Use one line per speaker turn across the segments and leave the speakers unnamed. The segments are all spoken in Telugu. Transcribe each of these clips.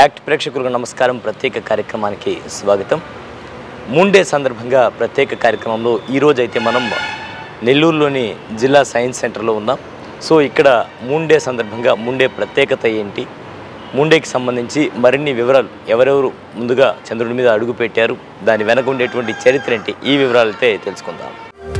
యాక్ట్ ప్రేక్షకులకు నమస్కారం ప్రత్యేక కార్యక్రమానికి స్వాగతం మూన్ డే సందర్భంగా ప్రత్యేక కార్యక్రమంలో ఈరోజు అయితే మనం నెల్లూరులోని జిల్లా సైన్స్ సెంటర్లో ఉన్నాం సో ఇక్కడ మూన్ డే సందర్భంగా మూన్ డే ప్రత్యేకత ఏంటి మూన్ డేకి సంబంధించి మరిన్ని వివరాలు ఎవరెవరు ముందుగా చంద్రుడి మీద అడుగు పెట్టారు దాని వెనక ఉండేటువంటి చరిత్ర ఏంటి ఈ వివరాలు అయితే తెలుసుకుందాం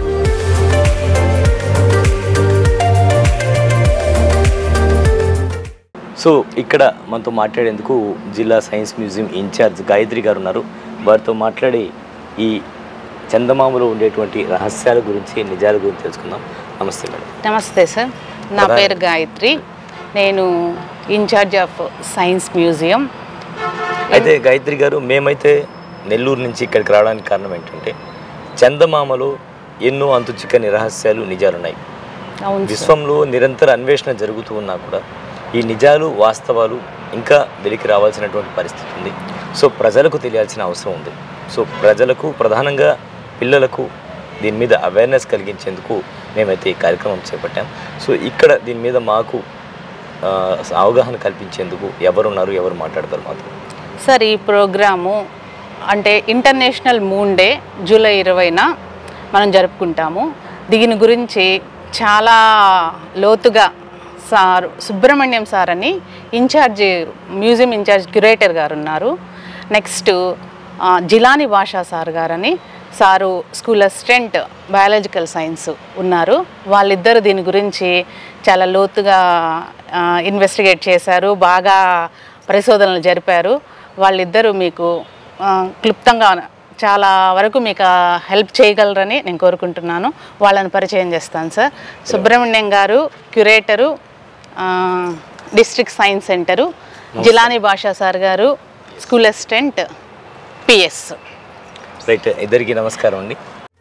సో ఇక్కడ మనతో మాట్లాడేందుకు జిల్లా సైన్స్ మ్యూజియం ఇన్ఛార్జ్ గాయత్రి గారు ఉన్నారు వారితో మాట్లాడి ఈ చందమామలో ఉండేటువంటి రహస్యాల గురించి నిజాల గురించి తెలుసుకుందాం నమస్తే మేడం
నమస్తే సార్ నా
ప్రధాన-
పేరు గాయత్రి నేను ఇన్ఛార్జ్ ఆఫ్ సైన్స్ మ్యూజియం
అయితే గాయత్రి గారు మేమైతే నెల్లూరు నుంచి ఇక్కడికి రావడానికి కారణం ఏంటంటే చందమామలో ఎన్నో అంతు చిక్కని రహస్యాలు నిజాలున్నాయి
అవును సార్.
విశ్వంలో నిరంతర అన్వేషణ జరుగుతూ ఉన్నా కూడా ఈ నిజాలు వాస్తవాలు ఇంకా వెలికి రావాల్సినటువంటి పరిస్థితి ఉంది సో ప్రజలకు తెలియాల్సిన అవసరం ఉంది సో ప్రజలకు ప్రధానంగా పిల్లలకు దీని మీద అవేర్నెస్ కలిగించేందుకు మేమైతే ఈ కార్యక్రమం చేపట్టాం సో ఇక్కడ దీని మీద మాకు ఆ, అవగాహన కల్పించేందుకు ఎవరున్నారు ఎవరు మాట్లాడతారు మాతో
సార్ ఈ ప్రోగ్రాము అంటే ఇంటర్నేషనల్ మూన్ డే జూలై ఇరవైన మనం జరుపుకుంటాము దీని గురించి చాలా లోతుగా సార్ సుబ్రహ్మణ్యం సార్ అని ఇన్ఛార్జ్ మ్యూజియం ఇన్ఛార్జ్ క్యూరేటర్ గారు ఉన్నారు నెక్స్ట్ ఆ, జిలాని భాషా సార్ గారని sir school assistant biological science ఉన్నారు వాళ్ళిద్దరు దీని గురించి చాలా లోతుగా ఇన్వెస్టిగేట్ చేశారు బాగా పరిశోధనలు జరిపారు వాళ్ళిద్దరూ మీకు ఆ, క్లుప్తంగా చాలా వరకు మీకు హెల్ప్ చేయగలరని నేను కోరుకుంటున్నాను వాళ్ళని పరిచయం చేస్తాను సార్ సుబ్రహ్మణ్యం గారు curator district science centre Jilani Basha sir గారు స్కూల్ అసిస్టెంట్ పిఎస్
రైట్ ఇద్దరికి నమస్కారం అండి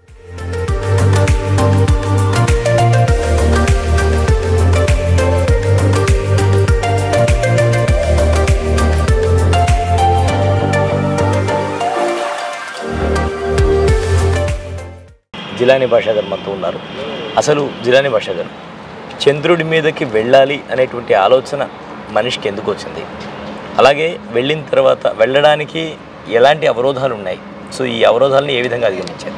జిలాని భాషా గారు మనతో ఉన్నారు అసలు జిలాని భాషా గారు చంద్రుడి మీదకి వెళ్ళాలి అనేటువంటి ఆలోచన మనిషికి ఎందుకు వచ్చింది అలాగే వెళ్ళిన తర్వాత వెళ్ళడానికి ఎలాంటి అవరోధాలు ఉన్నాయి సో ఈ అవరోధాలను ఏ విధంగా అధిగమించారు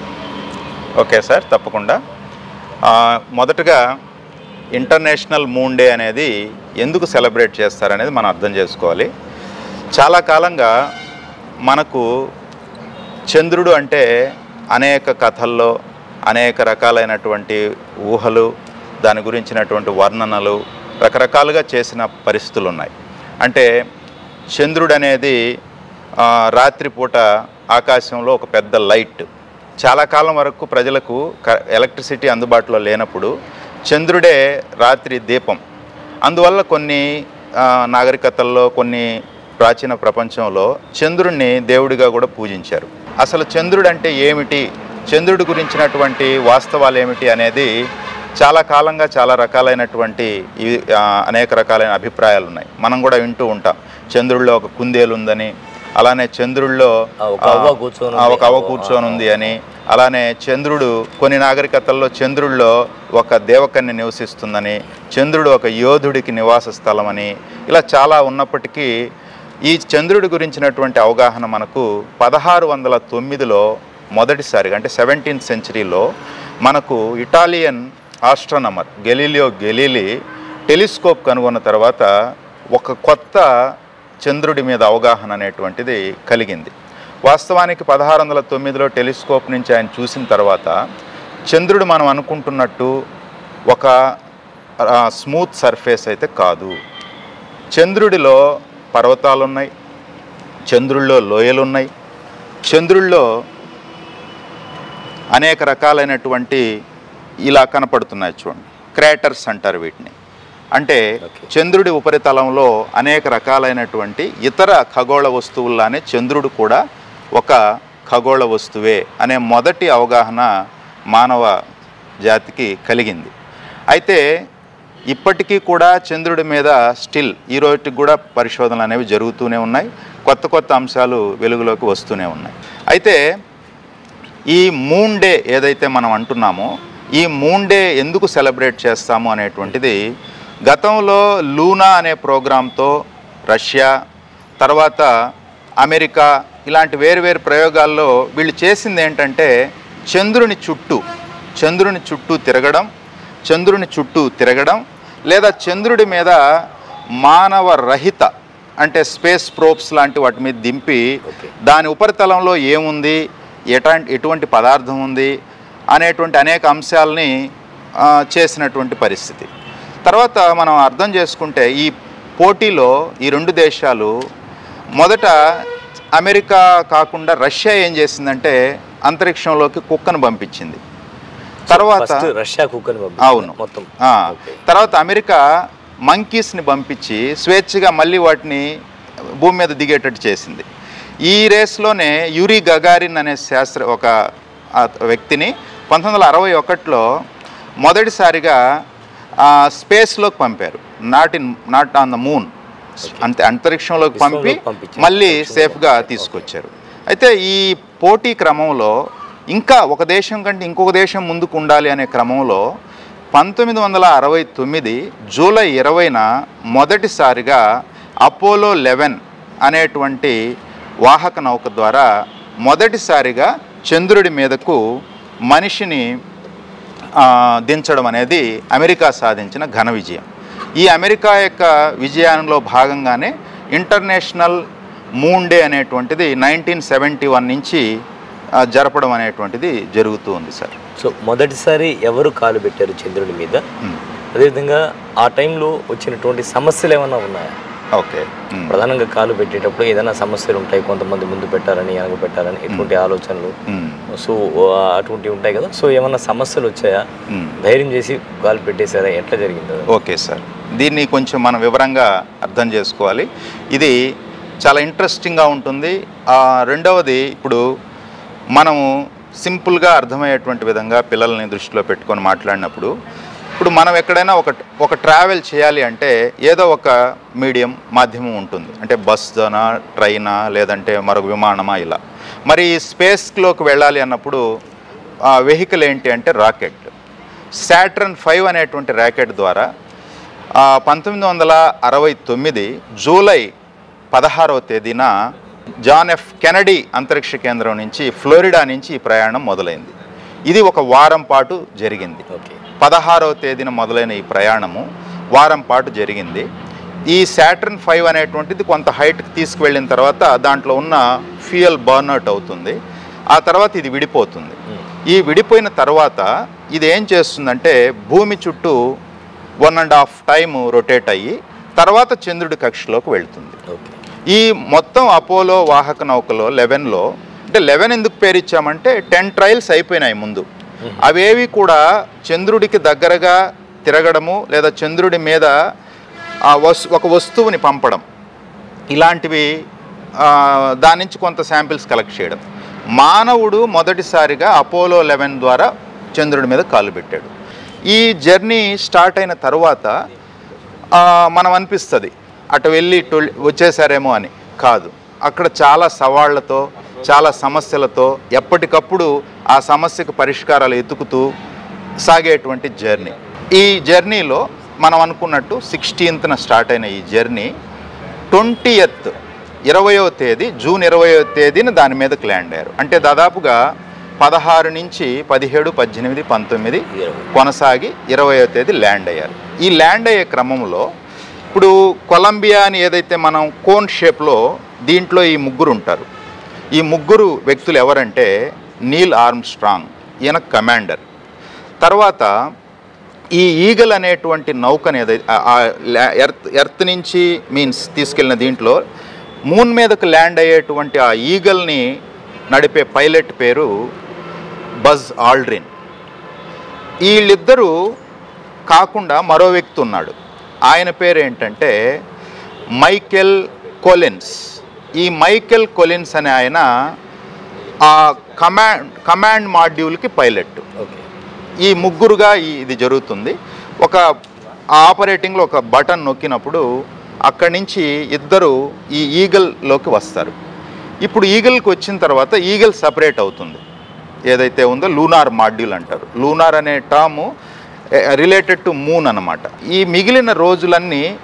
ఓకే సార్ తప్పకుండా ఆ, మొదటగా ఇంటర్నేషనల్ మూన్ డే అనేది ఎందుకు సెలబ్రేట్ చేస్తారనేది మనం అర్థం చేసుకోవాలి చాలా కాలంగా మనకు చంద్రుడు అంటే అనేక కథల్లో అనేక రకాలైనటువంటి ఊహలు దాని గురించినటువంటి వర్ణనలు రకరకాలుగా చేసిన పరిస్థితులు ఉన్నాయి అంటే చంద్రుడు అనేది ఆ, రాత్రిపూట ఆకాశంలో ఒక పెద్ద లైట్ చాలా కాలం వరకు ప్రజలకు క- ఎలక్ట్రిసిటీ అందుబాటులో లేనప్పుడు చంద్రుడే రాత్రి దీపం అందువల్ల కొన్ని ఆ, నాగరికతల్లో కొన్ని ప్రాచీన ప్రపంచంలో చంద్రుడిని దేవుడిగా కూడా పూజించారు అసలు చంద్రుడు అంటే ఏమిటి చంద్రుడి గురించినటువంటి వాస్తవాలు ఏమిటి అనేది చాలా కాలంగా చాలా రకాలైనటువంటి ఈ ఆ, అనేక రకాలైన అభిప్రాయాలు ఉన్నాయి మనం కూడా వింటూ ఉంటాం చంద్రుడిలో ఒక కుందేలు ఉందని అలానే చంద్రుడిలో
ఆ, ఒక అవ్వ కూర్చొని
ఆ,
ఉంది.
ఒక అవ్వ కూర్చొని ఉంది అని అలానే చంద్రుడు కొన్ని నాగరికతల్లో చంద్రుడిలో ఒక దేవకన్య నివసిస్తుందని చంద్రుడు ఒక యోధుడికి నివాస స్థలం అని ఇలా చాలా ఉన్నప్పటికీ ఈ చంద్రుడి గురించినటువంటి అవగాహన మనకు పదహారు వందల తొమ్మిదిలో మొదటిసారిగా అంటే సెవెంటీన్త్ సెంచరీలో మనకు Italian astronomer Galileo Galilei telescope కనుగొన్న తర్వాత ఒక కొత్త చంద్రుడి మీద అవగాహన అనేటువంటిది కలిగింది వాస్తవానికి పదహారు వందల తొమ్మిదిలో టెలిస్కోప్ నుంచి ఆయన చూసిన తర్వాత చంద్రుడు మనం అనుకుంటున్నట్టు ఒక ఆ, స్మూత్ సర్ఫేస్ అయితే కాదు చంద్రుడిలో పర్వతాలు ఉన్నాయి చంద్రుల్లో లోయలు ఉన్నాయి చంద్రుల్లో అనేక రకాలైనటువంటి ఇలా కనపడుతున్నాయి చూడండి క్రాటర్స్ అంటారు వీటిని అంటే
Okay.
చంద్రుడి ఉపరితలంలో అనేక రకాలైనటువంటి ఇతర ఖగోళ వస్తువుల్లానే చంద్రుడు కూడా ఒక ఖగోళ వస్తువే అనే మొదటి అవగాహన మానవ జాతికి కలిగింది అయితే ఇప్పటికీ కూడా చంద్రుడి మీద స్టిల్ ఈ రోజుకి కూడా పరిశోధనలు అనేవి జరుగుతూనే ఉన్నాయి కొత్త కొత్త అంశాలు వెలుగులోకి వస్తూనే ఉన్నాయి అయితే ఈ మూన్ డే ఏదైతే మనం అంటున్నామో ఈ మూన్ డే ఎందుకు సెలబ్రేట్ చేస్తాము అనేటువంటిది గతంలో లూనా అనే ప్రోగ్రాంతో రష్యా తర్వాత అమెరికా ఇలాంటి వేరు వేరు ప్రయోగాల్లో వీళ్ళు చేసింది ఏంటంటే చంద్రుని చుట్టూ చంద్రుని చుట్టూ తిరగడం చంద్రుని చుట్టూ తిరగడం లేదా చంద్రుడి మీద మానవ రహిత అంటే స్పేస్ ప్రోప్స్ లాంటి వాటి మీద దింపి
Okay.
దాని ఉపరితలంలో ఏముంది ఎటాంటి ఎటువంటి పదార్థం ఉంది అనేటువంటి అనేక అంశాలని ఆ, చేసినటువంటి పరిస్థితి తర్వాత మనం అర్థం చేసుకుంటే ఈ పోటీలో ఈ రెండు దేశాలు మొదట అమెరికా కాకుండా రష్యా ఏం చేసిందంటే అంతరిక్షంలోకి కుక్కను పంపించింది తర్వాత
ఫస్ట్ రష్యా కుక్కని
అవును
మొత్తం
ఆ,
ఓకే.
తర్వాత అమెరికా మంకీస్ని పంపించి స్వేచ్ఛగా మళ్ళీ వాటిని భూమి మీద దిగేటట్టు చేసింది ఈ రేస్లోనే యూరి గగారిన్ అనే శాస్త్ర ఒక ఆ వ్యక్తిని పంతొమ్మిది వందల అరవై ఒకటిలో మొదటిసారిగా ఆ, స్పేస్లోకి పంపారు not in not on the moon అంతే అంతరిక్షంలోకి పంపి
విశ్వంలోకి పంపించారు.
మళ్ళీ
అంతరిక్షంలోకి
సేఫ్గా తీసుకొచ్చారు అయితే ఈ పోటీ క్రమంలో ఇంకా ఒక దేశం కంటే ఇంకొక దేశం ముందుకు ఉండాలి అనే క్రమంలో పంతొమ్మిది వందల అరవై తొమ్మిది జూలై ఇరవైన మొదటిసారిగా అపోలో లెవెన్ అనేటువంటి వాహక నౌక ద్వారా మొదటిసారిగా చంద్రుడి మీదకు మనిషిని ఆ, దించడం అనేది అమెరికా సాధించిన ఘన విజయం ఈ అమెరికా యొక్క విజయంలో భాగంగానే ఇంటర్నేషనల్ మూన్ డే అనేటువంటిది నైన్టీన్ సెవెంటీ వన్ నుంచి ఆ, జరపడం అనేటువంటిది జరుగుతూ ఉంది సార్
సో మొదటిసారి ఎవరు కాలు పెట్టారు చంద్రుడి మీద
మ్,
అదేవిధంగా ఆ టైంలో వచ్చినటువంటి సమస్యలు ఏమైనా ఉన్నాయా
ఓకే మ్,
ప్రధానంగా కాలు పెట్టేటప్పుడు ఏదైనా సమస్యలు ఉంటాయి కొంతమంది ముందు పెట్టారని వెనక పెట్టారని ఎటువంటి ఆలోచనలు
మ్,
సో ఆ, అటువంటివి ఉంటాయి కదా సో ఏమన్నా సమస్యలు వచ్చాయా
మ్.
ధైర్యం చేసి కాలు పెట్టేశారా ఎట్లా జరిగింది అది?
ఓకే సార్ దీన్ని కొంచెం మనం వివరంగా అర్థం చేసుకోవాలి ఇది చాలా ఇంట్రెస్టింగ్గా ఉంటుంది ఆ, రెండవది ఇప్పుడు మనము సింపుల్గా అర్థమయ్యేటువంటి విధంగా పిల్లల్ని దృష్టిలో పెట్టుకొని మాట్లాడినప్పుడు ఇప్పుడు మనం ఎక్కడైనా ఒక ఒక ట్రావెల్ చేయాలి అంటే ఏదో ఒక మీడియం మాధ్యమం ఉంటుంది అంటే బస్నా ట్రైనా లేదంటే మరొక విమానమా ఇలా మరి స్పేస్లోకి వెళ్ళాలి అన్నప్పుడు ఆ వెహికల్ ఏంటి అంటే రాకెట్ శాట్రన్ ఫైవ్ అనేటువంటి ర్యాకెట్ ద్వారా ఆ, పంతొమ్మిది వందల అరవై తొమ్మిది జూలై పదహారవ తేదీన జాన్ ఎఫ్ కెనడీ అంతరిక్ష కేంద్రం నుంచి ఫ్లోరిడా నుంచి ఈ ప్రయాణం మొదలైంది ఇది ఒక వారం పాటు జరిగింది
ఓకే
పదహారవ తేదీన మొదలైన ఈ ప్రయాణము వారం పాటు జరిగింది ఈ శాటర్న్ ఫైవ్ అనేటువంటిది కొంత హైట్కి తీసుకువెళ్ళిన తర్వాత దాంట్లో ఉన్న ఫ్యూయల్ బర్న్అవుట్ అవుతుంది ఆ తర్వాత ఇది విడిపోతుంది ఈ విడిపోయిన తర్వాత ఇది ఏం చేస్తుందంటే భూమి చుట్టూ one and half time rotate అయ్యి తర్వాత చంద్రుడి కక్షలోకి వెళ్తుంది
ఓకే
ఈ మొత్తం అపోలో వాహక నౌకలో లెవెన్లో అంటే లెవెన్ ఎందుకు పేరు ఇచ్చామంటే టెన్ ట్రయల్స్ అయిపోయినాయి ముందు అవేవి కూడా చంద్రుడికి దగ్గరగా తిరగడము లేదా చంద్రుడి మీద ఆ వస్ ఒక వస్తువుని పంపడం ఇలాంటివి ఆ, దాని నుంచి కొంత శాంపిల్స్ కలెక్ట్ చేయడం మానవుడు మొదటిసారిగా అపోలో లెవెన్ ద్వారా చంద్రుడి మీద కాలు పెట్టాడు ఈ జర్నీ స్టార్ట్ అయిన తర్వాత ఆ, మనం అనిపిస్తుంది అటు వెళ్ళి ఇటు వచ్చేసారేమో అని కాదు అక్కడ చాలా సవాళ్లతో చాలా సమస్యలతో ఎప్పటికప్పుడు ఆ సమస్యకు పరిష్కారాలు ఎతుకుతూ సాగేటువంటి జర్నీ ఈ జర్నీలో మనం అనుకున్నట్టు సిక్స్టీన్త్న స్టార్ట్ అయిన ఈ జర్నీ ట్వంటీయత్ ఇరవయో తేదీ జూన్ ఇరవయో తేదీన దాని మీదకి ల్యాండ్ అయ్యారు అంటే దాదాపుగా పదహారు నుంచి పదిహేడు పద్దెనిమిది పంతొమ్మిది
ఇరవై.
కొనసాగి ఇరవయో తేదీ ల్యాండ్ అయ్యారు ఈ ల్యాండ్ అయ్యే క్రమంలో ఇప్పుడు కొలంబియా అని ఏదైతే మనం కోన్ షేప్లో దీంట్లో ఈ ముగ్గురు ఉంటారు ఈ ముగ్గురు వ్యక్తులు ఎవరంటే నీల్ ఆర్మ్ స్ట్రాంగ్ ఈయన కమాండర్ తర్వాత ఈ ఈగల్ అనేటువంటి నౌకని ఏదైతే ఆ- ఆ లా- ఎర్త్ ఎర్త్ నుంచి మీన్స్ తీసుకెళ్ళిన దీంట్లో మూన్ మీదకు ల్యాండ్ అయ్యేటువంటి ఆ ఈగల్ని నడిపే పైలట్ పేరు బజ్ ఆల్డ్రిన్ వీళ్ళిద్దరూ కాకుండా మరో వ్యక్తి ఉన్నాడు ఆయన పేరు ఏంటంటే మైకెల్ కొలిన్స్ ఈ మైకెల్ కొలిన్స్ అనే ఆయన ఆ కమాండ్ కమాండ్ మాడ్యూల్కి పైలట్
ఓకే
ఈ ముగ్గురుగా ఈ- ఇది జరుగుతుంది ఒక ఆపరేటింగ్లో ఒక బటన్ నొక్కినప్పుడు అక్కడి నుంచి ఇద్దరు ఈ ఈగల్లోకి వస్తారు ఇప్పుడు ఈగల్కి వచ్చిన తర్వాత ఈగల్ సపరేట్ అవుతుంది ఏదైతే ఉందో లూనార్ మాడ్యూల్ అంటారు లూనార్ అనే టర్ము రిలేటెడ్ టు మూన్ అన్నమాట ఈ మిగిలిన రోజులన్నీ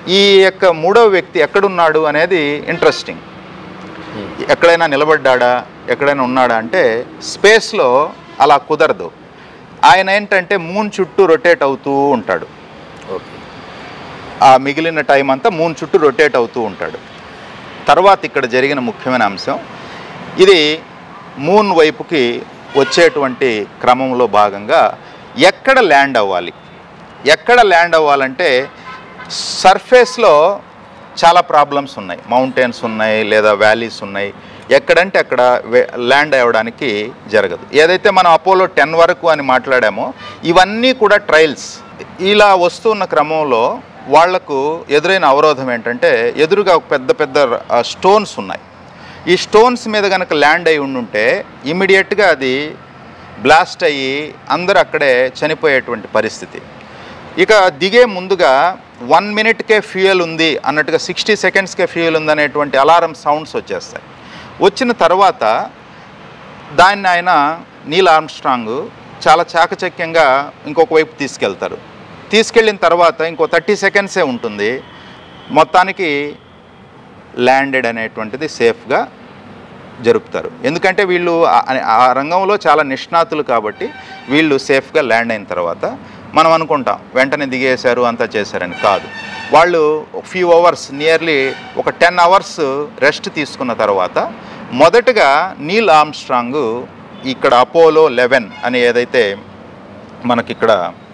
ఈ యొక్క మూడవ వ్యక్తి ఎక్కడున్నాడు అనేది ఇంట్రెస్టింగ్ ఎక్కడైనా నిలబడ్డాడా ఎక్కడైనా ఉన్నాడా అంటే స్పేస్లో అలా కుదరదు ఆయన ఏంటంటే మూన్ చుట్టూ రొటేట్ అవుతూ ఉంటాడు
ఓకే
ఆ మిగిలిన టైం అంతా మూన్ చుట్టూ రొటేట్ అవుతూ ఉంటాడు తర్వాత ఇక్కడ జరిగిన ముఖ్యమైన అంశం ఇది మూన్ వైపుకి వచ్చేటువంటి క్రమంలో భాగంగా ఎక్కడ ల్యాండ్ అవ్వాలి ఎక్కడ ల్యాండ్ అవ్వాలంటే సర్ఫేస్లో చాలా ప్రాబ్లమ్స్ ఉన్నాయి మౌంటైన్స్ ఉన్నాయి లేదా వ్యాలీస్ ఉన్నాయి ఎక్కడంటే అక్కడ వే- ల్యాండ్ అవ్వడానికి జరగదు ఏదైతే మనం అపోలో టెన్ వరకు అని మాట్లాడామో ఇవన్నీ కూడా ట్రయల్స్ ఇలా వస్తున్న క్రమంలో వాళ్లకు ఎదురైన అవరోధం ఏంటంటే ఎదురుగా ఒక పెద్ద పెద్ద స్టోన్స్ ఉన్నాయి ఈ స్టోన్స్ మీద కనుక ల్యాండ్ అయి ఉండుంటే ఇమీడియట్గా అది బ్లాస్ట్ అయ్యి అందరూ అక్కడే చనిపోయేటువంటి పరిస్థితి ఇక దిగే ముందుగా వన్ మినిట్కే ఫ్యూయల్ ఉంది అన్నట్టుగా సిక్స్టీ సెకండ్స్కే ఫ్యూయల్ ఉంది అనేటువంటి అలారం సౌండ్స్ వచ్చేస్తాయి వచ్చిన తర్వాత దాన్ని ఆయన నీల్ ఆర్మ్స్ట్రాంగ్ చాలా చాకచక్యంగా ఇంకొక వైపు తీసుకెళ్తారు తీసుకెళ్ళిన తర్వాత ఇంకో థర్టీ సెకండ్సే ఉంటుంది మొత్తానికి ల్యాండెడ్ అనేటువంటిది సేఫ్గా జరుపుతారు ఎందుకంటే వీళ్ళు ఆ- ఆ రంగంలో చాలా నిష్ణాతులు కాబట్టి వీళ్ళు సేఫ్గా ల్యాండ్ అయిన తర్వాత మనం అనుకుంటాం వెంటనే దిగేశారు అంతా చేశారని కాదు వాళ్ళు ఫ్యూ అవర్స్ నియర్లీ ఒక టెన్ అవర్స్ రెస్ట్ తీసుకున్న తర్వాత మొదటగా నీల్ ఆమ్స్ట్రాంగ్ ఇక్కడ అపోలో లెవెన్ అని ఏదైతే మనకిక్కడ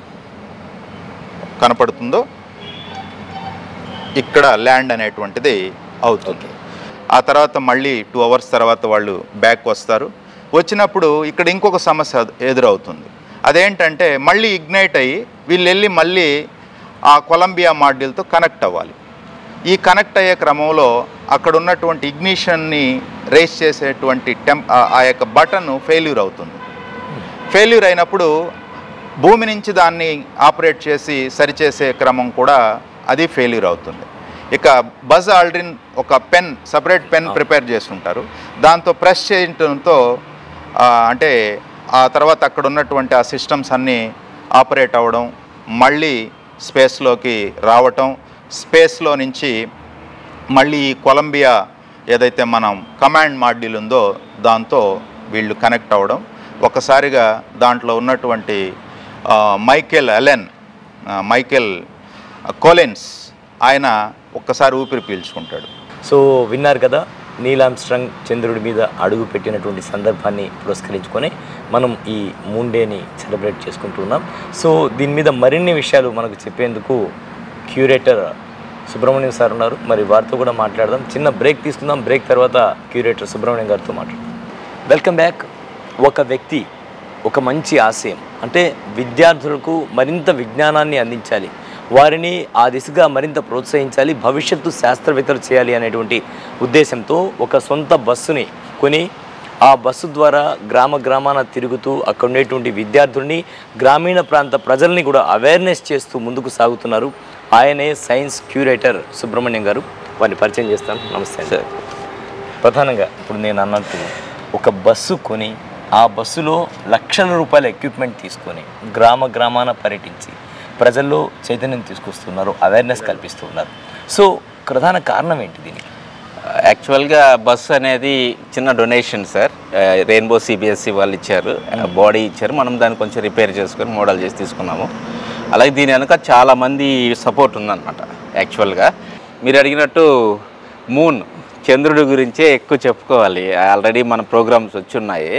కనపడుతుందో ఇక్కడ ల్యాండ్ అనేటువంటిది అవుతుంది ఆ తర్వాత మళ్ళీ టూ అవర్స్ తర్వాత వాళ్ళు బ్యాక్ వస్తారు వచ్చినప్పుడు ఇక్కడ ఇంకొక సమస్య ఎదురవుతుంది అదేంటంటే మళ్ళీ ఇగ్నైట్ అయ్యి వీళ్ళు వెళ్ళి మళ్ళీ ఆ కొలంబియా మాడ్యూల్తో కనెక్ట్ అవ్వాలి ఈ కనెక్ట్ అయ్యే క్రమంలో అక్కడ ఉన్నటువంటి ఇగ్నిషన్ని రేస్ చేసేటువంటి టెంప్ ఆ- ఆ యొక్క బటన్ ఫెయిల్యూర్ అవుతుంది ఫెయిల్యూర్ అయినప్పుడు భూమి నుంచి దాన్ని ఆపరేట్ చేసి సరిచేసే క్రమం కూడా అది ఫెయిల్యూర్ అవుతుంది ఇక బజ్ ఆల్డ్రిన్ ఒక పెన్ సపరేట్ పెన్ ప్రిపేర్ చేస్తుంటారు దాంతో ప్రెస్ చేయడంతో ఆ, అంటే ఆ తర్వాత అక్కడ ఉన్నటువంటి ఆ సిస్టమ్స్ అన్నీ ఆపరేట్ అవ్వడం మళ్ళీ స్పేస్లోకి రావటం స్పేస్లో నుంచి మళ్ళీ ఈ కొలంబియా ఏదైతే మనం కమాండ్ మాడ్యూల్ ఉందో దాంతో వీళ్ళు కనెక్ట్ అవ్వడం ఒకసారిగా దాంట్లో ఉన్నటువంటి ఆ, మైకేల్ అలెన్ ఆ, మైకేల్ కోలెన్స్ ఆయన ఒక్కసారి ఊపిరి పీల్చుకుంటాడు
సో విన్నారు కదా నీలాంస్ట్రంగ్ చంద్రుడి మీద అడుగు పెట్టినటువంటి సందర్భాన్ని పురస్కరించుకొని మనం ఈ మూన్ డేని సెలబ్రేట్ చేసుకుంటున్నాం సో దీని మీద మరిన్ని విషయాలు మనకు చెప్పేందుకు క్యూరేటర్ సుబ్రహ్మణ్యం సార్ ఉన్నారు మరి వారితో కూడా మాట్లాడదాం చిన్న బ్రేక్ తీసుకుందాం బ్రేక్ తర్వాత క్యూరేటర్ సుబ్రహ్మణ్యం గారితో మాట్లాడదాం వెల్కమ్ బ్యాక్ ఒక వ్యక్తి ఒక మంచి ఆశయం అంటే విద్యార్థులకు మరింత విజ్ఞానాన్ని అందించాలి వారిని ఆ దిశగా మరింత ప్రోత్సహించాలి భవిష్యత్తు శాస్త్రవేత్తలు చేయాలి అనేటువంటి ఉద్దేశంతో ఒక సొంత బస్సుని కొని ఆ బస్సు ద్వారా గ్రామ గ్రామాన తిరుగుతూ అక్కడ ఉండేటువంటి విద్యార్థుల్ని గ్రామీణ ప్రాంత ప్రజల్ని కూడా అవేర్నెస్ చేస్తూ ముందుకు సాగుతున్నారు ఆయనే సైన్స్ క్యూరేటర్ సుబ్రహ్మణ్యం గారు వారిని పరిచయం చేస్తాను నమస్తే సార్ ప్రధానంగా ఇప్పుడు నేను అన్నట్టు ఒక బస్సు కొని ఆ బస్సులో లక్షల రూపాయల ఎక్విప్మెంట్ తీసుకొని గ్రామ గ్రామాన పర్యటించి ప్రజల్లో చైతన్యం తీసుకొస్తున్నారు అవేర్నెస్ కల్పిస్తున్నారు సో ప్రధాన కారణం ఏంటి దీనికి
యాక్చువల్గా బస్ అనేది చిన్న డొనేషన్ సార్ రెయిన్బో సిబిఎస్సి వాళ్ళు ఇచ్చారు బాడీ ఇచ్చారు మనం దాన్ని కొంచెం రిపేర్ చేసుకొని మోడల్ చేసి తీసుకున్నాము అలాగే దీని వెనుక చాలామంది సపోర్ట్ ఉందన్నమాట యాక్చువల్గా మీరు అడిగినట్టు మూన్ చంద్రుడి గురించే ఎక్కువ చెప్పుకోవాలి ఆల్రెడీ మన ప్రోగ్రామ్స్ వచ్చి ఉన్నాయి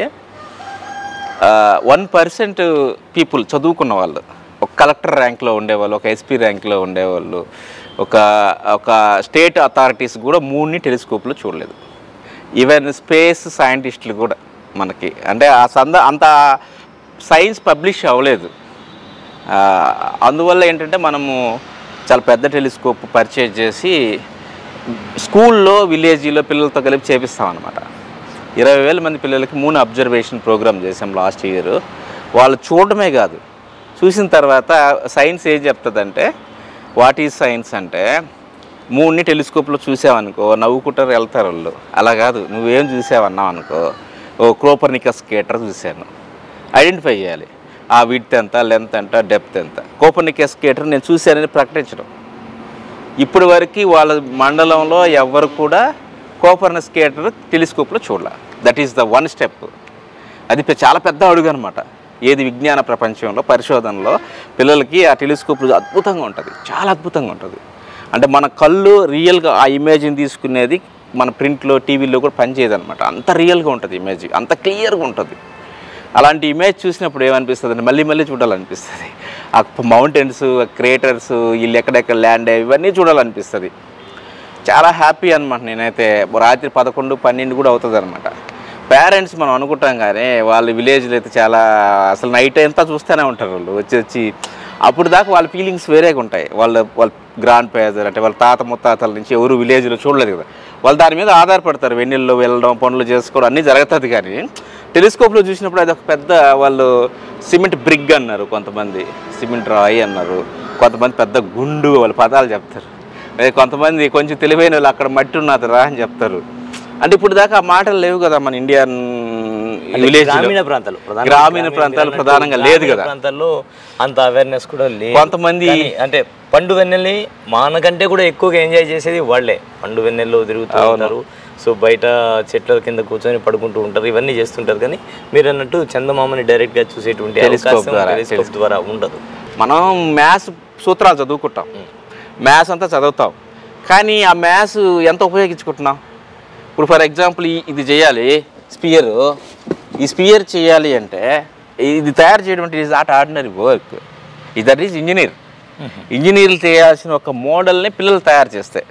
వన్ పర్సెంట్ పీపుల్ చదువుకున్న వాళ్ళు ఒక కలెక్టర్ ర్యాంక్లో ఉండేవాళ్ళు ఒక ఎస్పీ ర్యాంక్లో ఉండేవాళ్ళు ఒక ఒక స్టేట్ అథారిటీస్ కూడా మూడుని టెలిస్కోప్లో చూడలేదు ఈవెన్ స్పేస్ సైంటిస్టులు కూడా మనకి అంటే ఆ సంద అంత సైన్స్ పబ్లిష్ అవ్వలేదు ఆ, అందువల్ల ఏంటంటే మనము చాలా పెద్ద టెలిస్కోప్ పర్చేజ్ చేసి స్కూల్లో విలేజ్లో పిల్లలతో కలిపి చేపిస్తాం అనమాట ఇరవై వేల మంది పిల్లలకి మూన్ అబ్జర్వేషన్ ప్రోగ్రామ్ చేసాం లాస్ట్ ఇయర్ వాళ్ళు చూడడమే కాదు చూసిన తర్వాత సైన్స్ ఏం చెప్తుందంటే వాట్ ఈజ్ సైన్స్ అంటే మూడ్ని టెలిస్కోప్లో చూసావనుకో నవ్వుకుంటారు వెళ్తారు వాళ్ళు అలా కాదు నువ్వేం చూసావన్నావు అనుకో ఓ క్రోపర్నికస్ కేటర్ చూశాను ఐడెంటిఫై చేయాలి ఆ విడ్త్ ఎంత లెంత్ ఎంత డెప్త్ ఎంత కోపర్నికస్ కేటర్ నేను చూశానని ప్రకటించడం ఇప్పటి వరకు వాళ్ళ మండలంలో ఎవరు కూడా కోపర్నస్ స్కేటర్ టెలిస్కోప్లో చూడాల that is the one step అది పె- చాలా పెద్ద అడుగు అనమాట ఏది విజ్ఞాన ప్రపంచంలో పరిశోధనలో పిల్లలకి ఆ టెలిస్కోప్ అద్భుతంగా ఉంటుంది చాలా అద్భుతంగా ఉంటుంది అంటే మన కళ్ళు రియల్గా ఆ ఇమేజ్ని తీసుకునేది మన ప్రింట్లో టీవీలో కూడా పనిచేయదు అనమాట అంత రియల్గా ఉంటుంది ఇమేజ్ అంత క్లియర్గా ఉంటుంది అలాంటి ఇమేజ్ చూసినప్పుడు ఏమనిపిస్తుంది అంటే మళ్ళీ మళ్ళీ చూడాలనిపిస్తుంది ఆ మౌంటైన్స్ క్రియేటర్స్ వీళ్ళు ఎక్కడెక్కడ ల్యాండ్ అయ్యి ఇవన్నీ చూడాలనిపిస్తుంది చాలా హ్యాపీ అనమాట నేనైతే రాత్రి పదకొండు పన్నెండు కూడా అవుతుంది అనమాట పేరెంట్స్ మనం అనుకుంటాం కానీ వాళ్ళ విలేజ్లో అయితే చాలా అసలు నైట్ అంతా చూస్తూనే ఉంటారు వాళ్ళు వచ్చి వచ్చి అప్పుడు దాకా వాళ్ళ ఫీలింగ్స్ వేరేగా ఉంటాయి వాళ్ళ వాళ్ళ గ్రాండ్ పేదర్ అంటే వాళ్ళ తాత ముత్తాతల నుంచి ఎవరు విలేజ్లో చూడలేదు కదా వాళ్ళు దాని మీద ఆధారపడతారు వెన్నెల్లో వెళ్ళడం పనులు చేసుకోవడం అన్నీ జరుగుతుంది కానీ టెలిస్కోప్లో చూసినప్పుడు అది ఒక పెద్ద వాళ్ళు సిమెంట్ బ్రిగ్ అన్నారు కొంతమంది సిమెంట్ రాయి అన్నారు కొంతమంది పెద్ద గుండు వాళ్ళ పదాలు చెప్తారు అదే కొంతమంది కొంచెం తెలివైన వాళ్ళు అక్కడ మట్టి ఉన్నది రా అని చెప్తారు అంటే ఇప్పుడు దాకా ఆ మాటలు లేవు కదా మన ఇండియన్
అంటే
విలేజ్
గ్రామీణ ప్రాంతాలు ప్రధానంగా
గ్రామీణ
గ్రామీణ
ప్రాంతాలు
మీరు
ప్రధానంగా
అన్నట్టు
లేదు
గ్రామీణ
కదా
ప్రాంతాల్లో అంత అవేర్నెస్ కూడా లేదు
కొంతమంది-
కానీ అంటే పండు వెన్నెల్ని మానకంటే కూడా ఎక్కువగా ఎంజాయ్ చేసేది వాళ్ళే పండు వెన్నెల్లో తిరుగుతూ ఉంటారు సో బయట చెట్ల కింద కూర్చొని పడుకుంటూ ఉంటారు ఇవన్నీ చేస్తుంటారు కానీ మీరు అన్నట్టు చందమామని డైరెక్ట్ గా చూసేటువంటి
Telescope
అవకాశం
ద్వారా,
టెలిస్కోప్ ద్వారా ఉండదు
మనం మ్యాథ్స్ సూత్రాలు చదువుకుంటాం మ్యాథ్స్ అంతా చదువుతాం కానీ ఆ మ్యాథ్స్ ఎంత ఉపయోగించుకుంటున్నాం ఇప్పుడు ఫర్ ఎగ్జాంపుల్ ఇది చేయాలి స్పియర్ ఈ స్పియర్ చేయాలి అంటే ఇది తయారు చేయడం అంటే ఈజ్ నాట్ ఆర్డినరీ వర్క్ ఇది దట్ ఈజ్ ఇంజనీర్ ఇంజనీర్లు చేయాల్సిన ఒక మోడల్ని పిల్లలు తయారు చేస్తాయి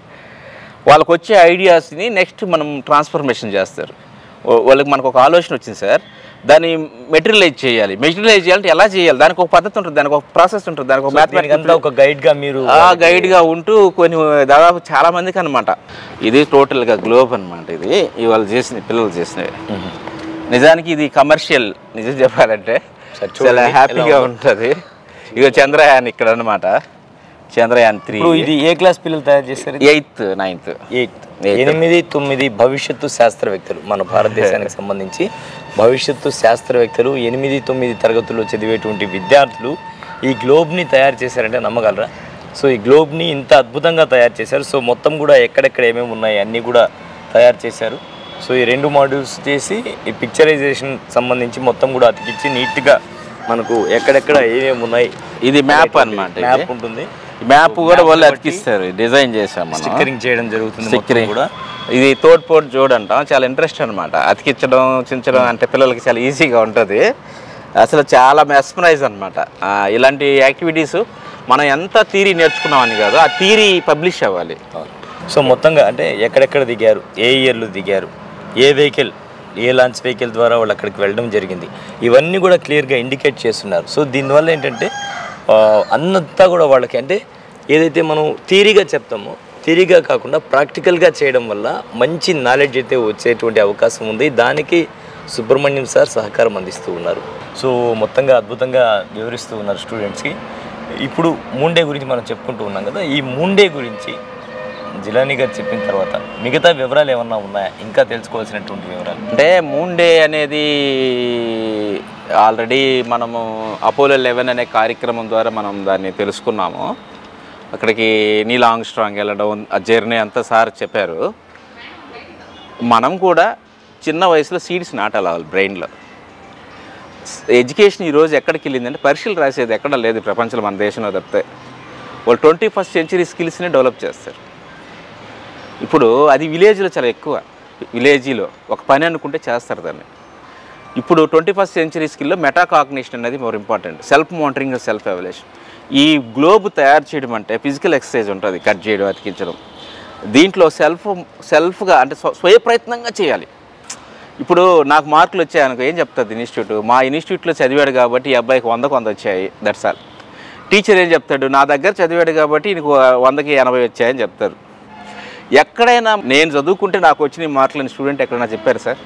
వాళ్ళకి వచ్చే ఐడియాస్ని నెక్స్ట్ మనం ట్రాన్స్ఫర్మేషన్ చేస్తారు ఓ- వాళ్ళకి మనకు ఒక ఆలోచన వచ్చింది సార్ దాన్ని మెటీరియలైజ్ చేయాలి మెటీరియలైజ్ చేయాలంటే ఎలా చేయాలి దానికి ఒక పద్ధతి ఉంటుంది దానికి ఒక ప్రాసెస్ ఉంటుంది దానికి ఒక
దీనికంతా
మ్యాథమెటిక్స్
ఒక గైడ్ గా మీరు
ఆ గైడ్గా ఉంటూ కొన్ని దాదాపు చాలా మందికి అనమాట ఇది టోటల్గా గ్లోబ్ అనమాట ఇది ఇవాళ చేసిన పిల్లలు చేసినవి నిజానికి ఇది కమర్షియల్ నిజం చెప్పాలంటే
సరే
చాలా
చూడండి,
హ్యాపీగా ఉంటుంది ఇక చంద్రయాన్ ఇక్కడ అనమాట చంద్రయాన్ త్రీ
ఇప్పుడు ఇది ఏ క్లాస్ పిల్లలు తయారు చేస్తారు ఇది?
Eighth ninth
eighth
Eighth.
ఎనిమిది తొమ్మిది భవిష్యత్తు శాస్త్రవేత్తలు మన భారతదేశానికి సంబంధించి భవిష్యత్తు శాస్త్రవేత్తలు ఎనిమిది తొమ్మిది తరగతుల్లో చదివేటువంటి విద్యార్థులు ఈ గ్లోబ్ని తయారు చేశారంటే నమ్మగలరా సో ఈ గ్లోబ్ని ఇంత అద్భుతంగా తయారు చేశారు సో మొత్తం కూడా ఎక్కడెక్కడ ఏమేమి ఉన్నాయి అన్నీ కూడా తయారు చేశారు సో ఈ రెండు మాడ్యూల్స్ చేసి ఈ పిక్చరైజేషన్ సంబంధించి మొత్తం కూడా అతికిచ్చి నీట్గా మనకు ఎక్కడెక్కడ ఏమేమి ఉన్నాయి
ఇది మ్యాప్ అన్నమాట ఇది.
మ్యాప్ ఉంటుంది
మ్యాప్ కూడా వాళ్ళు
bట్టి
అతికిస్తారు డిజైన్ చేసాం మనం
స్టిక్కరింగ్ చేయడం జరుగుతుంది మొత్తం
స్టిక్కరింగ్
కూడా
ఇది తోడ్ పోట్ జోడ్ అంటాం చాలా ఇంట్రెస్ట్ అనమాట అతికించడం చించడం అంటే పిల్లలకి చాలా ఈజీగా ఉంటుంది అసలు చాలా మెస్మరైజ్ అనమాట ఇలాంటి యాక్టివిటీస్ మనం ఎంత థీరీ నేర్చుకున్నామని కాదు ఆ థీరీ పబ్లిష్ అవ్వాలి
సో మొత్తంగా అంటే ఎక్కడెక్కడ దిగారు ఏ ఇయర్లో దిగారు ఏ వెహికల్ ఏ లాంచ్ వెహికల్ ద్వారా వాళ్ళు అక్కడికి వెళ్ళడం జరిగింది ఇవన్నీ కూడా క్లియర్గా ఇండికేట్ చేస్తున్నారు సో దీనివల్ల ఏంటంటే ఆ, అంతా కూడా వాళ్ళకి అంటే ఏదైతే మనం థీరీగా చెప్తామో థీరీగా కాకుండా ప్రాక్టికల్గా చేయడం వల్ల మంచి నాలెడ్జ్ అయితే వచ్చేటువంటి అవకాశం ఉంది దానికి సుబ్రహ్మణ్యం సార్ సహకారం అందిస్తూ ఉన్నారు సో మొత్తంగా అద్భుతంగా వివరిస్తూ ఉన్నారు స్టూడెంట్స్కి ఇప్పుడు మూండే గురించి మనం చెప్పుకుంటూ ఉన్నాం కదా ఈ మూండే గురించి జిలానీ గారు చెప్పిన తర్వాత మిగతా వివరాలు ఏమన్నా ఉన్నాయా ఇంకా తెలుసుకోవాల్సినటువంటి వివరాలు
అంటే మూన్ డే అనేది ఆల్రెడీ మనము అపోలో లెవెన్ అనే కార్యక్రమం ద్వారా మనం దాన్ని తెలుసుకున్నాము అక్కడికి నీల్ ఆంగ్స్ట్రాంగ్ వెళ్ళడం ఆ జర్నీ అంతా సార్ చెప్పారు మనం కూడా చిన్న వయసులో సీడ్స్ నాటాలి బ్రెయిన్లో ఎడ్యుకేషన్ ఈరోజు ఎక్కడికి వెళ్ళిందంటే పరీక్షలు రాసేది ఎక్కడ లేదు ప్రపంచంలో మన దేశంలో తప్పితే వాళ్ళు ట్వంటీ ఫస్ట్ సెంచరీ స్కిల్స్ని డెవలప్ చేస్తారు ఇప్పుడు అది విలేజ్లో చాలా ఎక్కువ విలేజీలో ఒక పని అనుకుంటే చేస్తారు దాన్ని ఇప్పుడు ట్వంటీ ఫస్ట్ సెంచరీ స్కిల్లో మెటాకాగ్నిషన్ అనేది more important self monitoring self evaluation ఈ గ్లోబ్ తయారు చేయడం అంటే ఫిజికల్ ఎక్సర్సైజ్ ఉంటుంది కట్ చేయడం అతికించడం దీంట్లో సెల్ఫ్ సెల్ఫ్గా అంటే స్వ- స్వయ ప్రయత్నంగా చేయాలి ఇప్పుడు నాకు మార్కులు వచ్చాయి అనుకో ఏం చెప్తుంది ఇన్స్టిట్యూట్ మా ఇన్స్టిట్యూట్లో చదివాడు కాబట్టి ఈ అబ్బాయికి వందకు వంద వచ్చాయి దట్స్ ఆల్ టీచర్ ఏం చెప్తాడు నా దగ్గర చదివాడు కాబట్టి నీకు వందకి ఎనభై వచ్చాయని చెప్తారు ఎక్కడైనా నేను చదువుకుంటే నాకు వచ్చిన ఈ మార్కులని స్టూడెంట్ ఎక్కడైనా చెప్పారు సార్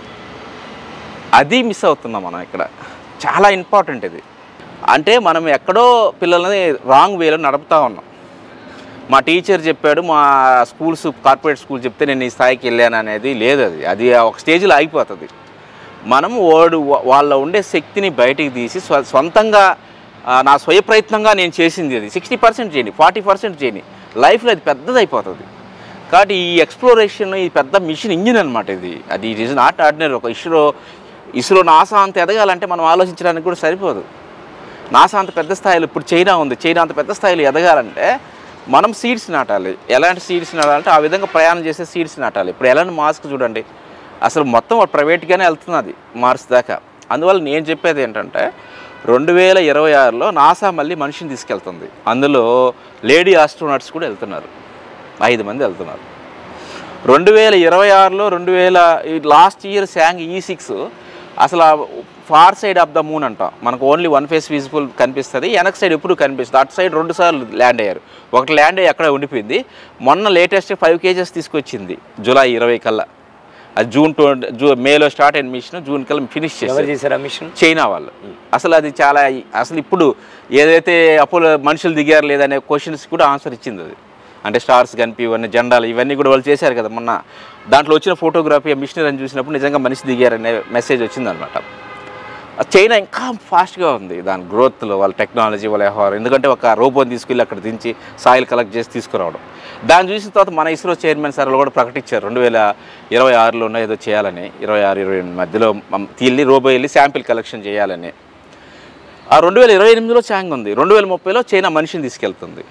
అది మిస్ అవుతున్నాం మనం ఇక్కడ చాలా ఇంపార్టెంట్ ఇది అంటే మనం ఎక్కడో పిల్లల్ని రాంగ్ వేలో నడుపుతా ఉన్నాం మా టీచర్ చెప్పాడు మా స్కూల్స్ కార్పొరేట్ స్కూల్ చెప్తే నేను ఈ స్థాయికి వెళ్ళాను అనేది లేదు అది అది ఒక స్టేజ్లో ఆగిపోతుంది మనం వాడు వా- వాళ్ళ ఉండే శక్తిని బయటికి తీసి స్వ- సొంతంగా ఆ, నా స్వయ ప్రయత్నంగా నేను చేసింది అది సిక్స్టీ పర్సెంట్ చేయండి ఫార్టీ పర్సెంట్ చేయండి లైఫ్లో అది పెద్దది అయిపోతుంది కాబట్టి ఈ ఎక్స్ప్లోరేషన్ ఈ పెద్ద మిషన్ ఇంజిన్ అనమాట ఇది అది ఇట్ ఈస్ నాట్ ఆర్డినరీ ఒక ఇస్రో ఇస్రో నాసా అంత ఎదగాలంటే మనం ఆలోచించడానికి కూడా సరిపోదు నాసా అంత పెద్ద స్థాయిలో ఇప్పుడు చైనా ఉంది చైనా అంత పెద్ద స్థాయిలో ఎదగాలంటే మనం సీడ్స్ నాటాలి ఎలాంటి సీడ్స్ నాటాలంటే ఆ విధంగా ప్రయాణం చేసే సీడ్స్ నాటాలి ఇప్పుడు ఎలాంటి మాస్క్ చూడండి అసలు మొత్తం వాడు ప్రైవేట్గానే వెళ్తున్నది మార్స్ దాకా అందువల్ల నేను చెప్పేది ఏంటంటే రెండు వేల ఇరవై ఆరులో నాసా మళ్ళీ మనిషిని తీసుకెళ్తుంది అందులో లేడీ ఆస్ట్రోనాట్స్ కూడా వెళ్తున్నారు ఐదు మంది వెళ్తున్నారు రెండు వేల ఇరవై ఆరులో రెండు వేల లాస్ట్ ఇయర్ శాంగ్ ఈ సిక్స్ అసలు far side of the moon అంటాం మనకు ఓన్లీ వన్ ఫేస్ విజిబుల్ కనిపిస్తుంది వెనక సైడ్ ఎప్పుడు కనిపిస్తుంది అటు సైడ్ రెండు సార్లు ల్యాండ్ అయ్యారు ఒకటి ల్యాండ్ అయ్యి అక్కడే ఉండిపోయింది మొన్న లేటెస్ట్ ఫైవ్ కేజెస్ తీసుకొచ్చింది జూలై ఇరవై కల్లా అది జూన్ ట్వంటీ జూ మేలో స్టార్ట్ అయిన మిషన్ జూన్ కల్లా ఫినిష్
ఎవరు
చేశారు
చేశారు ఆ మిషన్
చైనా వాళ్ళు అసలు అది చాలా అసలు ఇప్పుడు ఏదైతే అపోలో మనుషులు దిగారు లేదనే క్వశ్చన్స్ కూడా ఆన్సర్ ఇచ్చింది అది అంటే స్టార్స్ కనిపి ఇవన్నీ జెండాలు ఇవన్నీ కూడా వాళ్ళు చేశారు కదా మొన్న దాంట్లో వచ్చిన ఫోటోగ్రఫీ మిషనరీ అని చూసినప్పుడు నిజంగా మనిషి దిగారనే మెసేజ్ వచ్చిందనమాట చైనా ఇంకా ఫాస్ట్గా ఉంది దాని గ్రోత్లో వాళ్ళ టెక్నాలజీ వాళ్ళ వ్యవహారం ఎందుకంటే ఒక రోబోని తీసుకెళ్ళి అక్కడ దించి సాయిల్ కలెక్ట్ చేసి తీసుకురావడం దాన్ని చూసిన తర్వాత మన ఇస్రో చైర్మన్ సార్ కూడా ప్రకటించారు రెండు వేల ఇరవై ఆరులోనే ఏదో చేయాలని ఇరవై ఆరు ఇరవై ఎనిమిది మధ్యలో మం- తీళ్ళి రోబో వెళ్ళి శాంపిల్ కలెక్షన్ చేయాలని ఆ రెండు వేల ఇరవై ఎనిమిదిలో చాంగ్ ఉంది రెండు వేల ముప్పైలో చైనా మనిషిని తీసుకెళ్తుంది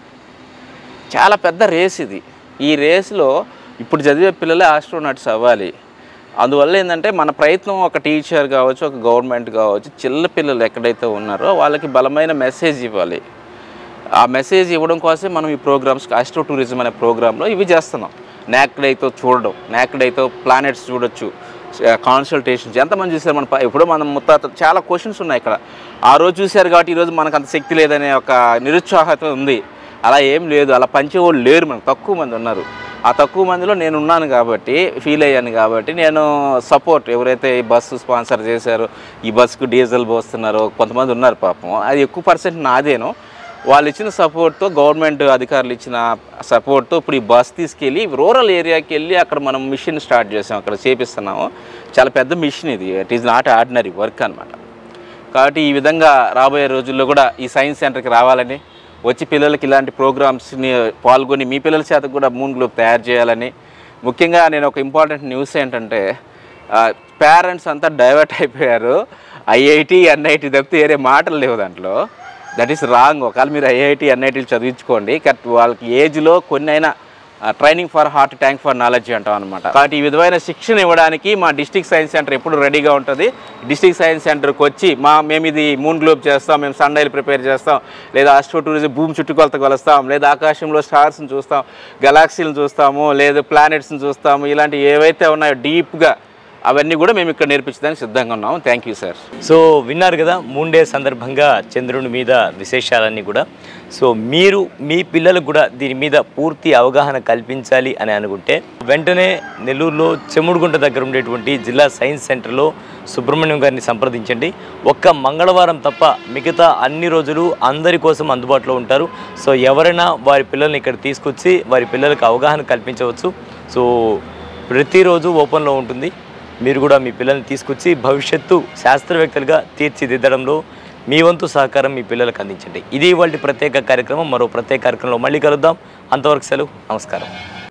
చాలా పెద్ద రేస్ ఇది ఈ రేస్లో ఇప్పుడు చదివే పిల్లలే ఆస్ట్రోనాట్స్ అవ్వాలి అందువల్ల ఏంటంటే మన ప్రయత్నం ఒక టీచర్ కావచ్చు ఒక గవర్నమెంట్ కావచ్చు చిన్న పిల్లలు ఎక్కడైతే ఉన్నారో వాళ్ళకి బలమైన మెసేజ్ ఇవ్వాలి ఆ మెసేజ్ ఇవ్వడం కోసమే మనం ఈ ప్రోగ్రామ్స్ ఆస్ట్రో టూరిజం అనే ప్రోగ్రాంలో ఇవి చేస్తున్నాం నాక్డ్ అయితే చూడడం నాక్డ్ అయితే ప్లానెట్స్ చూడొచ్చు కాన్సల్టేషన్స్ ఎంతమంది చూసారు మన ప- ఇప్పుడు మనం ముత్తాత చాలా క్వశ్చన్స్ ఉన్నాయి ఇక్కడ ఆ రోజు చూశారు కాబట్టి ఈరోజు మనకు అంత శక్తి లేదనే ఒక నిరుత్సాహత ఉంది అలా ఏం లేదు అలా పంచేవాళ్ళు లేరు మనకు తక్కువ మంది ఉన్నారు ఆ తక్కువ మందిలో నేను ఉన్నాను కాబట్టి ఫీల్ అయ్యాను కాబట్టి నేను సపోర్ట్ ఎవరైతే ఈ బస్సు స్పాన్సర్ చేశారో ఈ బస్సుకు డీజిల్ పోస్తున్నారో కొంతమంది ఉన్నారు పాపం అది ఎక్కువ పర్సెంట్ నాదేను వాళ్ళు ఇచ్చిన సపోర్ట్తో గవర్నమెంట్ అధికారులు ఇచ్చిన సపోర్ట్తో ఇప్పుడు ఈ బస్ తీసుకెళ్ళి రూరల్ ఏరియాకి వెళ్ళి అక్కడ మనం మిషన్ స్టార్ట్ చేసాం అక్కడ చేపిస్తున్నాము చాలా పెద్ద మిషన్ ఇది it is not ordinary work అనమాట కాబట్టి ఈ విధంగా రాబోయే రోజుల్లో కూడా ఈ సైన్స్ సెంటర్కి రావాలని వచ్చి పిల్లలకి ఇలాంటి ప్రోగ్రామ్స్ని పాల్గొని మీ పిల్లల చేత కూడా మూన్ గ్లోబ్ తయారు చేయాలని ముఖ్యంగా నేను ఒక ఇంపార్టెంట్ న్యూస్ ఏంటంటే పేరెంట్స్ అంతా డైవర్ట్ అయిపోయారు ఐఐటి ఎన్ఐటి తప్పితే వేరే మాటలు లేవు దాంట్లో దట్ ఈస్ రాంగ్ ఒకవేళ మీరు ఐఐటి ఎన్ఐటీలు చదివించుకోండి కరెక్ట్ వాళ్ళకి ఏజ్లో కొన్ని అయినా training for heart tank for knowledge అంటాం అనమాట కాబట్టి ఈ విధమైన శిక్షణ ఇవ్వడానికి మా డిస్ట్రిక్ట్ సైన్స్ సెంటర్ ఎప్పుడు రెడీగా ఉంటుంది డిస్ట్రిక్ట్ సైన్స్ సెంటర్కి వచ్చి మా మేము ఇది మూన్ గ్లోబ్ చేస్తాం మేము సన్డైల్ ప్రిపేర్ చేస్తాం లేదా ఆస్ట్రో టూరిజం భూమి చుట్టుకొలత కొలుస్తాం లేదా ఆకాశంలో స్టార్స్ని చూస్తాం గెలాక్సీలను చూస్తాము లేదా ప్లానెట్స్ని చూస్తాము ఇలాంటి ఏవైతే ఉన్నాయో డీప్గా అవన్నీ కూడా మేము ఇక్కడ నేర్పించడానికి సిద్ధంగా ఉన్నాము థ్యాంక్ యూ సార్
సో విన్నారు కదా మూన్ డే సందర్భంగా చంద్రుని మీద విశేషాలన్నీ కూడా సో మీరు మీ పిల్లలకు కూడా దీని మీద పూర్తి అవగాహన కల్పించాలి అని అనుకుంటే వెంటనే నెల్లూరులో చెముడుగుంట దగ్గర ఉండేటువంటి జిల్లా సైన్స్ సెంటర్లో సుబ్రహ్మణ్యం గారిని సంప్రదించండి ఒక్క మంగళవారం తప్ప మిగతా అన్ని రోజులు అందరి కోసం అందుబాటులో ఉంటారు సో ఎవరైనా వారి పిల్లల్ని ఇక్కడ తీసుకొచ్చి వారి పిల్లలకు అవగాహన కల్పించవచ్చు సో ప్రతిరోజు ఓపెన్లో ఉంటుంది మీరు కూడా మీ పిల్లల్ని తీసుకొచ్చి భవిష్యత్తు శాస్త్రవేత్తలుగా తీర్చిదిద్దడంలో మీ వంతు సహకారం మీ పిల్లలకు అందించండి ఇది వాళ్ళ ప్రత్యేక కార్యక్రమం మరో ప్రత్యేక కార్యక్రమంలో మళ్ళీ కలుద్దాం అంతవరకు సెలవు నమస్కారం